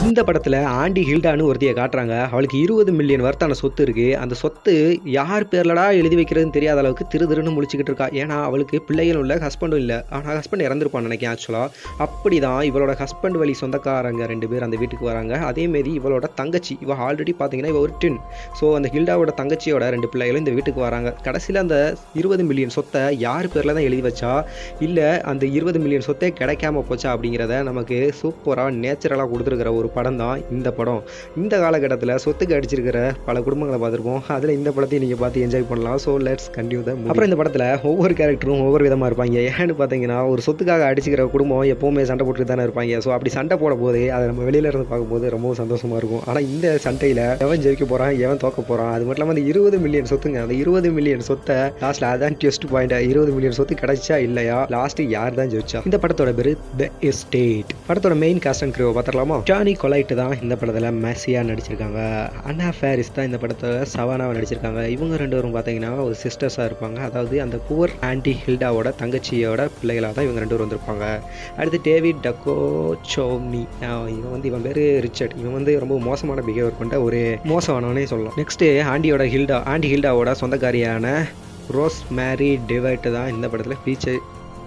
இந்த படத்தில் ஆண்டி ஹில்டான்னு ஒருத்தியை காட்டுறாங்க அவளுக்கு இருபது மில்லியன் வர்த்தான சொத்து இருக்கு அந்த சொத்து யார் பேர்லடா எழுதி வைக்கிறதுன்னு தெரியாத அளவுக்கு திரு திருன்னு முழிச்சுக்கிட்டு இருக்கா ஏன்னா அவளுக்கு பிள்ளைகளும் இல்லை ஹஸ்பண்டும் இல்லை ஆனால் ஹஸ்பண்ட் இறந்துருப்பான்னு நினைக்கிறேன் ஆக்சுவலாக அப்படி தான் இவளோட ஹஸ்பண்ட் வழி சொந்தக்காரங்க ரெண்டு பேர் அந்த வீட்டுக்கு வராங்க அதேமாரி இவளோட தங்கச்சி இவ ஆல்ரெடி பார்த்தீங்கன்னா இவ ஒரு டின் ஸோ அந்த ஹில்டாவோட தங்கச்சியோட ரெண்டு பிள்ளைகளும் இந்த வீட்டுக்கு வராங்க கடைசியில் அந்த இருபது மில்லியன் சொத்தை யார் பேரில் தான் எழுதி வச்சா இல்லை அந்த இருபது மில்லியன் சொத்தே கிடைக்காம போச்சா அப்படிங்கிறத நமக்கு சூப்பராக நேச்சுரலாக கொடுத்துருக்கிற ஒரு படம் தான் இந்த படம் இந்த காலகட்டத்தில் சொத்துக்கு அடிச்சிருக்கிற பல குடும்பங்களை பார்த்துருப்போம் அதில் இந்த படத்தையும் நீங்கள் பார்த்து என்ஜாய் பண்ணலாம் ஸோ லெட்ஸ் கண்டினியூ த அப்புறம் இந்த படத்தில் ஒவ்வொரு கேரக்டரும் ஒவ்வொரு விதமாக இருப்பாங்க ஏன்னு பார்த்தீங்கன்னா ஒரு சொத்துக்காக அடிச்சுக்கிற குடும்பம் எப்போவுமே சண்டை போட்டுட்டு தானே இருப்பாங்க ஸோ அப்படி சண்டை போட போது அதை நம்ம வெளியில இருந்து பார்க்கும்போது ரொம்பவும் சந்தோஷமாக இருக்கும் ஆனால் இந்த சண்டையில் எவன் ஜெயிக்க போகிறான் எவன் தோக்க போகிறான் அது மட்டும் இல்லாமல் அந்த இருபது மில்லியன் சொத்துங்க அந்த இருபது மில்லியன் சொத்தை லாஸ்ட்டில் அதான் டெஸ்ட் பாயிண்ட் இருபது மில்லியன் சொத்து கிடைச்சா இல்லையா லாஸ்ட் யார் தான் ஜெயிச்சா இந்த படத்தோட பேர் த எஸ்டேட் படத்தோட மெயின் காஸ்ட் அண்ட் க்ரூ பார்த்துடலாமா ஜானி கொலைட்டு தான் இந்த படத்தில் மெஸ்ஸியாக நடிச்சிருக்காங்க அண்ணா ஃபேரிஸ் தான் இந்த படத்தில் சவானாவை நடிச்சிருக்காங்க இவங்க ரெண்டு பேரும் பார்த்தீங்கன்னா ஒரு சிஸ்டர்ஸாக இருப்பாங்க அதாவது அந்த புவர் ஆன்டி ஹில்டாவோட தங்கச்சியோட பிள்ளைகளாக தான் இவங்க ரெண்டு பேரும் வந்திருப்பாங்க அடுத்து டேவிட் டக்கோ சோம்னி இவன் வந்து இவன் பேர் ரிச்சர்ட் இவன் வந்து ரொம்ப மோசமான பிஹேவியர் பண்ணிட்ட ஒரு மோசமானவனே சொல்லலாம் நெக்ஸ்ட்டு ஆண்டியோட ஹில்டா ஆண்டி ஹில்டாவோட சொந்தக்காரியான ரோஸ் மேரி டிவைட்டு தான் இந்த படத்தில் ஃபீச்சர்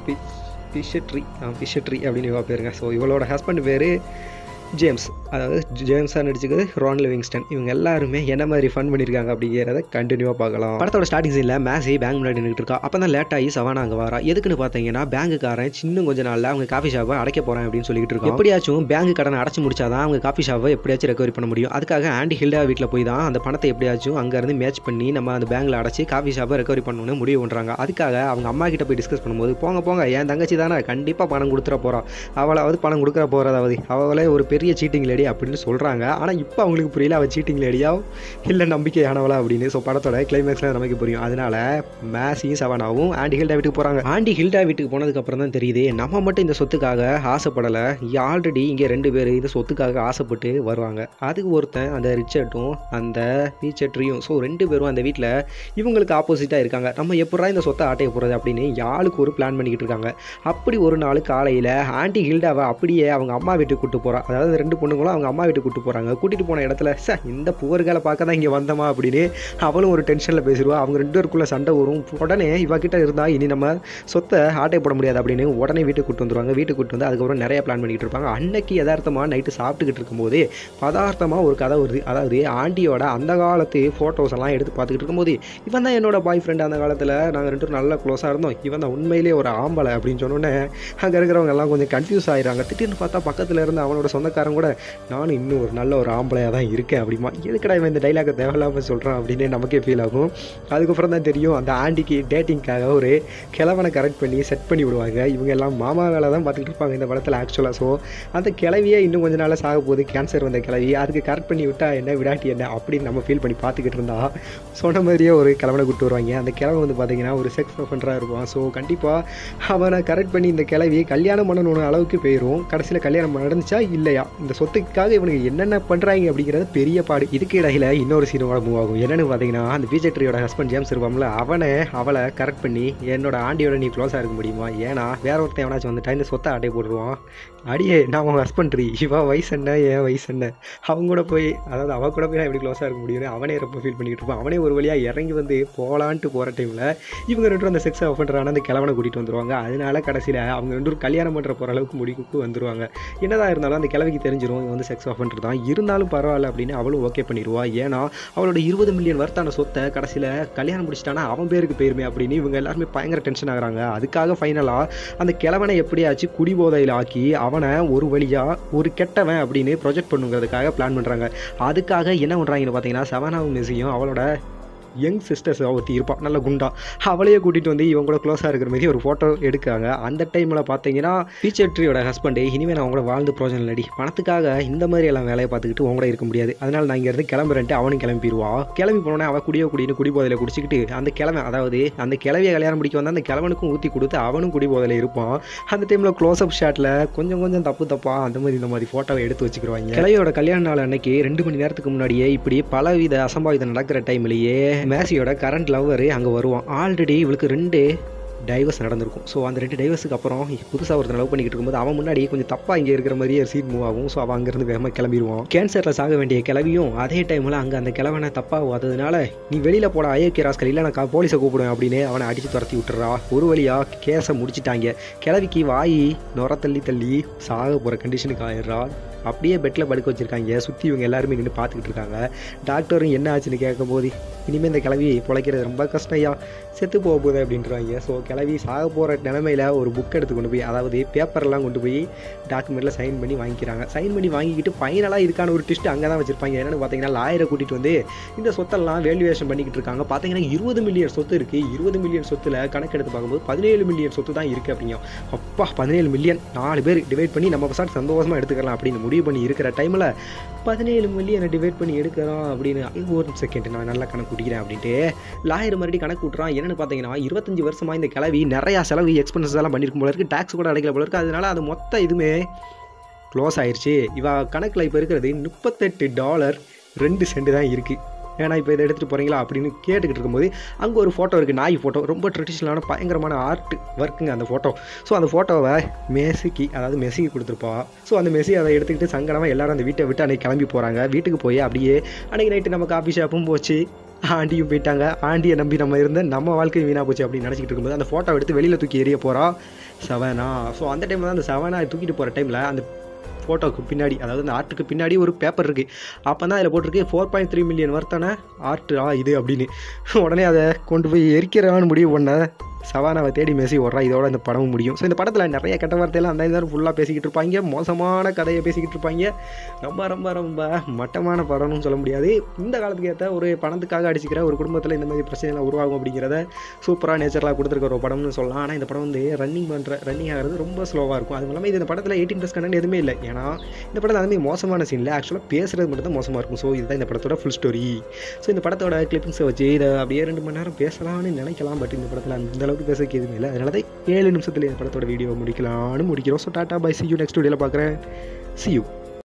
ஃபிஷட்ரி ஃபிஷட்ரி அப்படின்னு இவா பேருங்க ஸோ இவளோட ஹஸ்பண்ட் பேர் ஜேம்ஸ் அதாவது ஜேம்ஸாக நடிச்சுக்கிறது ரான் லிவிங்ஸ்டன் இவங்க எல்லாருமே என்ன மாதிரி ஃபன் பண்ணியிருக்காங்க அப்படிங்கிறத கண்டினியூவாக பார்க்கலாம் படத்தோட ஸ்டார்டிங் சீனில் மேசி பேங்க் முன்னாடி நின்றுட்டு இருக்கா அப்போ தான் லேட் ஆகி சவானா அங்கே வரா எதுக்குன்னு பார்த்தீங்கன்னா பேங்குக்காரன் சின்ன கொஞ்ச நாளில் அவங்க காஃபி ஷாப்பை அடைக்க போகிறேன் அப்படின்னு சொல்லிட்டு இருக்கோம் எப்படியாச்சும் பேங்க் கடனை அடைச்சு முடிச்சாதான் அவங்க காஃபி ஷாப்பை எப்படியாச்சும் ரெக்கவரி பண்ண முடியும் அதுக்காக ஆண்டி ஹில்டா வீட்டில் போய் தான் அந்த பணத்தை எப்படியாச்சும் அங்கேருந்து மேட்ச் பண்ணி நம்ம அந்த பேங்க்கில் அடைச்சி காஃபி ஷாப்பை ரெக்கவரி பண்ணணும்னு முடிவு பண்ணுறாங்க அதுக்காக அவங்க அம்மா கிட்ட போய் டிஸ்கஸ் பண்ணும்போது போங்க போங்க என் தங்கச்சி தானே கண்டிப்பாக பணம் கொடுத்துட போகிறா அவளாவது பணம் கொடுக்குற போகிறதாவது அவளே ஒரு பெரிய சீட்டிங் லேடி அப்படின்னு சொல்கிறாங்க ஆனால் இப்போ அவங்களுக்கு புரியல அவள் சீட்டிங் லேடியா இல்லை நம்பிக்கையானவளா அப்படின்னு ஸோ படத்தோட கிளைமேக்ஸில் நமக்கு புரியும் அதனால மேசியும் சவனாவும் ஆண்டி ஹில்டா வீட்டுக்கு போகிறாங்க ஆண்டி ஹில்டா வீட்டுக்கு போனதுக்கு அப்புறம் தான் தெரியுது நம்ம மட்டும் இந்த சொத்துக்காக ஆசைப்படலை ஆல்ரெடி இங்கே ரெண்டு பேர் இந்த சொத்துக்காக ஆசைப்பட்டு வருவாங்க அதுக்கு ஒருத்தன் அந்த ரிச்சர்ட்டும் அந்த ரீச்சர்ட்ரியும் ஸோ ரெண்டு பேரும் அந்த வீட்டில் இவங்களுக்கு ஆப்போசிட்டாக இருக்காங்க நம்ம எப்படா இந்த சொத்தை ஆட்டைய போகிறது அப்படின்னு யாளுக்கு ஒரு பிளான் பண்ணிக்கிட்டு இருக்காங்க அப்படி ஒரு நாள் காலையில் ஆண்டி ஹில்டாவை அப்படியே அவங்க அம்மா வீட்டுக்கு கூட்டு போகிறா அதாவது ரெண்டு பொண்ணுங்களும் அவங்க அம்மா வீட்டுக்கு கூட்டு போகிறாங்க கூட்டிகிட்டு போன இடத்துல சார் இந்த புவர்களை பார்க்க தான் இங்கே வந்தோமா அப்படின்னு அவளும் ஒரு டென்ஷனில் பேசிடுவா அவங்க ரெண்டு பேருக்குள்ளே சண்டை வரும் உடனே இவகிட்ட இருந்தால் இனி நம்ம சொத்தை ஆட்டை போட முடியாது அப்படின்னு உடனே வீட்டுக்கு கூட்டு வந்துருவாங்க வீட்டுக்கு கூட்டு வந்து அதுக்கப்புறம் நிறைய பிளான் பண்ணிக்கிட்டு இருப்பாங்க அன்னைக்கு யதார்த்தமாக நைட்டு சாப்பிட்டுக்கிட்டு இருக்கும்போது பதார்த்தமாக ஒரு கதை வருது அதாவது ஆண்டியோட அந்த காலத்து ஃபோட்டோஸ் எல்லாம் எடுத்து பார்த்துக்கிட்டு இருக்கும்போது இவன் தான் என்னோட பாய் ஃப்ரெண்ட் அந்த காலத்தில் நாங்கள் ரெண்டு பேரும் நல்லா க்ளோஸாக இருந்தோம் இவன் தான் உண்மையிலேயே ஒரு ஆம்பளை அப்படின்னு சொன்னோன்னே அங்கே இருக்கிறவங்க எல்லாம் கொஞ்சம் கன்ஃபியூஸ் ஆயிடுறாங்க திடீர்னு பார்த்தா பக்கத்தில் இருந்து அவனோட சொந்தக்காரன் கூட நானும் இன்னும் ஒரு நல்ல ஒரு ஆம்பளையாக தான் இருக்கேன் அப்படிமா எதுக்கடா இவன் இந்த டைலாக்கை தேவையில்லாமல் சொல்கிறான் அப்படின்னு நமக்கே ஃபீல் ஆகும் அதுக்கப்புறம் தான் தெரியும் அந்த ஆண்டிக்கு டேட்டிங்க்காக ஒரு கிழவனை கரெக்ட் பண்ணி செட் பண்ணி விடுவாங்க இவங்க எல்லாம் மாமா வேலை தான் பார்த்துக்கிட்டு இருப்பாங்க இந்த படத்தில் ஆக்சுவலாக ஸோ அந்த கிளவியே இன்னும் கொஞ்ச நாள் சாக போகுது கேன்சர் வந்த கிளவி அதுக்கு கரெக்ட் பண்ணி விட்டா என்ன விடாட்டி என்ன அப்படின்னு நம்ம ஃபீல் பண்ணி பார்த்துக்கிட்டு இருந்தா சொன்ன மாதிரியே ஒரு கிழவனை கூட்டு வருவாங்க அந்த கிழவன் வந்து பார்த்தீங்கன்னா ஒரு செக்ஸ் ஒஃபண்டராக இருப்பான் ஸோ கண்டிப்பாக அவனை கரெக்ட் பண்ணி இந்த கிளவி கல்யாணம் பண்ணணும் அளவுக்கு போயிடும் கடைசியில் கல்யாணம் நடந்துச்சா இல்லையா இந்த சொத்துக்காக இவனுக்கு என்னென்ன பண்ணுறாங்க அப்படிங்கிறது பெரிய பாடு இதுக்கு இடையில இன்னொரு சீனோட மூவ் ஆகும் என்னன்னு பார்த்தீங்கன்னா அந்த பிஜெட்ரியோட ஹஸ்பண்ட் ஜேம்ஸ் இருப்பான்ல அவனை அவளை கரெக்ட் பண்ணி என்னோட ஆண்டியோட நீ க்ளோஸாக இருக்க முடியுமா ஏன்னா வேற ஒருத்தன் எவனாச்சும் வந்துட்டா இந்த சொத்தை அட்டை போட்டுருவான் அடியே நான் உன் ஹஸ்பண்ட் ரீ இவன் வயசு என்ன என் வயசு என்ன அவங்க கூட போய் அதாவது அவ கூட போய் நான் எப்படி க்ளோஸாக இருக்க முடியும்னு அவனே ரொம்ப ஃபீல் பண்ணிக்கிட்டு இருப்பான் அவனே ஒரு வழியாக இறங்கி வந்து போகலான்ட்டு போகிற டைமில் இவங்க ரெண்டு பேரும் அந்த செக்ஸ் பண்ணுறான அந்த கிழவனை கூட்டிகிட்டு வந்துருவாங்க அதனால கடைசியில் அவங்க ரெண்டு பேரும் கல்யாணம் பண்ணுற போகிற அளவுக்கு முடிவுக்கு வந்துருவாங்க என்னதான் இருந்தாலும் அந்த கிழவிக்கு தெரிஞ்சிடும் இவன் வந்து செக்ஸ் ஆஃபன்றது தான் இருந்தாலும் பரவாயில்ல அப்படின்னு அவளும் ஓகே பண்ணிடுவா ஏன்னா அவளோட இருபது மில்லியன் வர்த்தான சொத்தை கடைசியில் கல்யாணம் முடிச்சிட்டானா அவன் பேருக்கு போயிருமே அப்படின்னு இவங்க எல்லாருமே பயங்கர டென்ஷன் ஆகுறாங்க அதுக்காக ஃபைனலாக அந்த கிழவனை எப்படியாச்சும் குடிபோதையில் ஆக்கி அவனை ஒரு வழியாக ஒரு கெட்டவன் அப்படின்னு ப்ரொஜெக்ட் பண்ணுங்கிறதுக்காக பிளான் பண்ணுறாங்க அதுக்காக என்ன பண்ணுறாங்கன்னு பார்த்தீங்கன்னா செவனாவும் மிஸ்ஸையும் அவளோட யங் சிஸ்டர்ஸ் ஒருத்தி இருப்பாள் நல்ல குண்டா அவளையே கூட்டிகிட்டு வந்து இவங்க கூட க்ளோஸாக இருக்கிற மாதிரி ஒரு ஃபோட்டோ எடுக்காங்க அந்த டைமில் பார்த்தீங்கன்னா டீச்சர் ட்ரீயோட ஹஸ்பண்டு இனிமேல் நான் அவங்கள வாழ்ந்து பிரோஜனம் இல்லடி பணத்துக்காக இந்த மாதிரி எல்லாம் வேலையை பார்த்துக்கிட்டு உங்க கூட இருக்க முடியாது அதனால நான் இங்கேருந்து கிளம்புறேன்ட்டு அவனும் கிளம்பிடுவா கிளம்பி போனோன்னே அவள் குடியோ குடின்னு குடிபோதையில் குடிச்சிக்கிட்டு அந்த கிழமை அதாவது அந்த கிளவியை கல்யாணம் முடிக்க வந்து அந்த கிழவனுக்கும் ஊற்றி கொடுத்து அவனும் குடிபோதையில் இருப்பான் அந்த டைமில் க்ளோஸ் அப் ஷாட்டில் கொஞ்சம் கொஞ்சம் தப்பு தப்பா அந்த மாதிரி இந்த மாதிரி ஃபோட்டோவை எடுத்து வச்சுக்கிடுவாங்க கிளையோட கல்யாண நாள் அன்னைக்கு ரெண்டு மணி நேரத்துக்கு முன்னாடியே இப்படி பலவித அசம்பாவிதம் நடக்கிற டைம்லேயே மேசியோட கரண்ட் லவ்வர் அங்கே வருவான் ஆல்ரெடி இவளுக்கு ரெண்டு டைவர்ஸ் நடந்திருக்கும் ஸோ அந்த ரெண்டு டைவர்ஸுக்கு அப்புறம் புதுசாக ஒருத்தர் லவ் பண்ணிக்கிட்டு இருக்கும்போது அவன் முன்னாடி கொஞ்சம் தப்பாக இங்கே இருக்கிற மாதிரியே சீட் மூவ் ஆகும் ஸோ அவன் அங்கேருந்து வேகமாக கிளம்பிடுவான் கேன்சரில் சாக வேண்டிய கிளவியும் அதே டைமில் அங்கே அந்த கிழவனை தப்பாக ஆததுனால நீ வெளியில் போட அயோக்கிய ராஸ்கல் இல்லை நான் போலீஸை கூப்பிடுவேன் அப்படின்னு அவனை அடித்து துரத்தி விட்டுறா ஒரு வழியாக கேஸை முடிச்சிட்டாங்க கிளவிக்கு வாய் நுர தள்ளி தள்ளி சாக போகிற கண்டிஷனுக்கு ஆயிடுறா அப்படியே பெட்டில் படுக்க வச்சுருக்காங்க சுற்றி இவங்க எல்லாருமே நின்று பார்த்துக்கிட்டு இருக்காங்க டாக்டரும் என்ன ஆச்சுன்னு கேட்கும்போது இனிமேல் இந்த கிளவி பிழைக்கிறது ரொம்ப கஷ்டம்யா செத்து போக போகுது அப்படின்றாங்க ஸோ கிளவி சாக போகிற நிலமையில ஒரு புக் எடுத்து கொண்டு போய் அதாவது பேப்பர்லாம் கொண்டு போய் டாக்குமெண்ட்டில் சைன் பண்ணி வாங்கிக்கிறாங்க சைன் பண்ணி வாங்கிக்கிட்டு ஃபைனலாக இதுக்கான ஒரு டிஸ்ட் அங்கே தான் வச்சிருப்பாங்க என்னென்னு பார்த்தீங்கன்னா லாயரை கூட்டிகிட்டு வந்து இந்த சொத்தெல்லாம் வேல்யூவேஷன் பண்ணிக்கிட்டு இருக்காங்க பார்த்தீங்கன்னா இருபது மில்லியன் சொத்து இருக்குது இருபது மில்லியன் சொத்தில் கணக்கெடுத்து பார்க்கும்போது பதினேழு மில்லியன் சொத்து தான் இருக்குது அப்படிங்க அப்பா பதினேழு மில்லியன் நாலு பேர் டிவைட் பண்ணி நம்ம பசங்க சந்தோஷமாக எடுத்துக்கலாம் அப்படின்னு முடிவு பண்ணி இருக்கிற டைமில் பதினேழு மில்லியனை டிவைட் பண்ணி எடுக்கிறோம் அப்படின்னு ஐயோ, ஒரு செகண்ட் நான் நல்லா கணக்கு குடிக்கிறேன் அப்படின்ட்டு லாயர் மறுபடியும் கணக்கு விட்றான் என்னன்னு பார்த்தீங்கன்னா இருபத்தஞ்சு வருஷமா இந்த கிளவி நிறையா செலவு எக்ஸ்பென்சஸ் எல்லாம் பண்ணியிருக்கும் போல இருக்கு டேக்ஸ் கூட அடைக்கல போல இருக்கு அதனால அது மொத்த இதுவுமே க்ளோஸ் ஆயிருச்சு இவ கணக்கில் இப்போ இருக்கிறது முப்பத்தெட்டு டாலர் ரெண்டு சென்ட் தான் இருக்குது ஏன்னா இப்போ இதை எடுத்துகிட்டு போகிறீங்களா அப்படின்னு கேட்டுக்கிட்டு இருக்கும்போது அங்கே ஒரு ஃபோட்டோ இருக்குது நாய் ஃபோட்டோ ரொம்ப ட்ரெடிஷ்னலான பயங்கரமான ஆர்ட் ஒர்க்குங்க அந்த ஃபோட்டோ ஸோ அந்த ஃபோட்டோவை மெஸ்ஸிக்கு அதாவது மெஸ்ஸிக்கு கொடுத்துருப்பா ஸோ அந்த மெஸ்ஸி அதை எடுத்துக்கிட்டு சங்கடமாக எல்லாரும் அந்த வீட்டை விட்டு அன்றைக்கி கிளம்பி போகிறாங்க வீட்டுக்கு போய் அப்படியே அன்றைக்கி நைட்டு நம்ம காஃபி ஷாப்பும் போச்சு ஆண்டியும் போயிட்டாங்க ஆண்டியை நம்பி நம்ம இருந்த நம்ம வாழ்க்கை வீணாக போச்சு அப்படின்னு நினச்சிக்கிட்டு இருக்கும்போது அந்த ஃபோட்டோ எடுத்து வெளியில் தூக்கி எறிய போகிறா செவனா ஸோ அந்த டைமில் தான் அந்த செவனா தூக்கிட்டு போகிற டைமில் அந்த ஃபோட்டோக்கு பின்னாடி அதாவது அந்த ஆர்ட்டுக்கு பின்னாடி ஒரு பேப்பர் இருக்குது அப்போ தான் அதில் போட்டிருக்கு ஃபோர் பாயிண்ட் த்ரீ மில்லியன் வர்த்தான ஆர்ட் ஆ இது அப்படின்னு உடனே அதை கொண்டு போய் எரிக்கிறான்னு முடிவு பண்ண சவானாவை தேடி மெசி ஓடுறா இதோட இந்த படமும் முடியும் ஸோ இந்த படத்தில் நிறைய கெட்ட வார்த்தையெல்லாம் அந்த நேரம் ஃபுல்லாக பேசிக்கிட்டு இருப்பாங்க மோசமான கதையை பேசிக்கிட்டு இருப்பாங்க ரொம்ப ரொம்ப ரொம்ப மட்டமான படம்னு சொல்ல முடியாது இந்த காலத்துக்கு ஏற்ற ஒரு பணத்துக்காக அடிச்சுக்கிற ஒரு குடும்பத்தில் இந்த மாதிரி பிரச்சனைலாம் உருவாகும் அப்படிங்கிறத சூப்பராக நேச்சரலாக கொடுத்துருக்க ஒரு படம்னு சொல்லலாம் ஆனால் இந்த படம் வந்து ரன்னிங் பண்ணுற ரன்னிங் ஆகிறது ரொம்ப ஸ்லோவாக இருக்கும் அது இல்லாமல் இது இந்த படத்தில் எயிட்டீன் ப்ளஸ் கண்டென்ட் எதுவுமே இல்லை ஏன்னா இந்த படத்தில் அதுமாதிரி மோசமான சீனில் ஆக்சுவலாக பேசுகிறது மட்டும் தான் மோசமாக இருக்கும் ஸோ இதுதான் இந்த படத்தோட ஃபுல் ஸ்டோரி ஸோ இந்த படத்தோட கிளிப்பிங்ஸை வச்சு இதை அப்படியே ரெண்டு மணி நேரம் பேசலாம்னு நினைக்கலாம் பட் இந்த படத்தில் அந்த அளவுக்கு பேசக்கு எதுவுமே இல்லை அதனால தான் ஏழு நிமிஷத்தில் இந்த படத்தோட வீடியோ முடிக்கலாம்னு முடிக்கிறோம் so tata bye see you next வீடியோவில் பார்க்குறேன் சி யூ